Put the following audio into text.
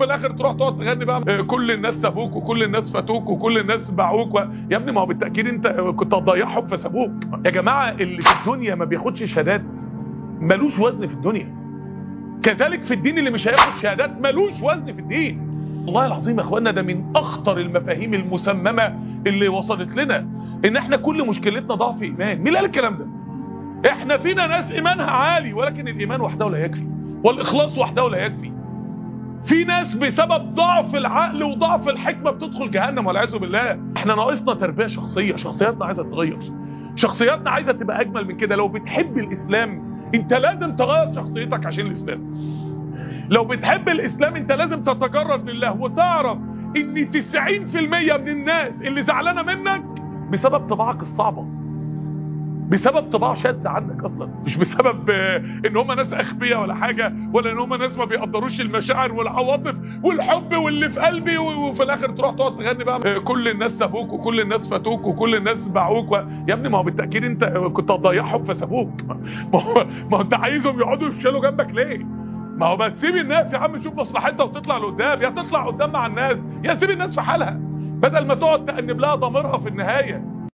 وفي الاخر تروح تقعد تغني بقى كل الناس سابوك وكل الناس فاتوك وكل الناس باعوك و... يا ابني ما هو بالتاكيد انت كنت هتضيعهم فسابوك يا جماعه اللي في الدنيا ما بياخدش شهادات ملوش وزن في الدنيا كذلك في الدين اللي مش هياخد شهادات ملوش وزن في الدين والله العظيم يا اخوانا ده من اخطر المفاهيم المسممه اللي وصلت لنا ان احنا كل مشكلتنا ضعف ايمان مين اللي قال الكلام ده احنا فينا ناس ايمانها عالي ولكن الايمان وحده لا يكفي والاخلاص وحده لا يكفي في ناس بسبب ضعف العقل وضعف الحكمه بتدخل جهنم والعياذ بالله احنا ناقصنا تربيه شخصيه شخصياتنا عايزه تتغير شخصياتنا عايزه تبقى اجمل من كده لو بتحب الاسلام انت لازم تغير شخصيتك عشان الاسلام لو بتحب الاسلام انت لازم تتجرد لله وتعرف ان 90% من الناس اللي زعلانه منك بسبب طباعك الصعبه بسبب طباع شاذة عندك اصلا مش بسبب ان هم ناس اغبياء ولا حاجه ولا ان هم ناس ما بيقدروش المشاعر والعواطف والحب واللي في قلبي وفي الاخر تروح تقعد تغني بقى كل الناس سابوك وكل الناس فاتوك وكل الناس باعوك و... يا ابني ما هو بالتاكيد انت كنت هتضيعهم فسابوك ما هو ما هو انت عايزهم يقعدوا يفشلوا جنبك ليه ما هو ما تسيب الناس يا عم تشوف مصلحتها وتطلع لقدام يا تطلع قدام مع الناس يا سيب الناس في حالها بدل ما تقعد تأنب لها ضميرها في النهايه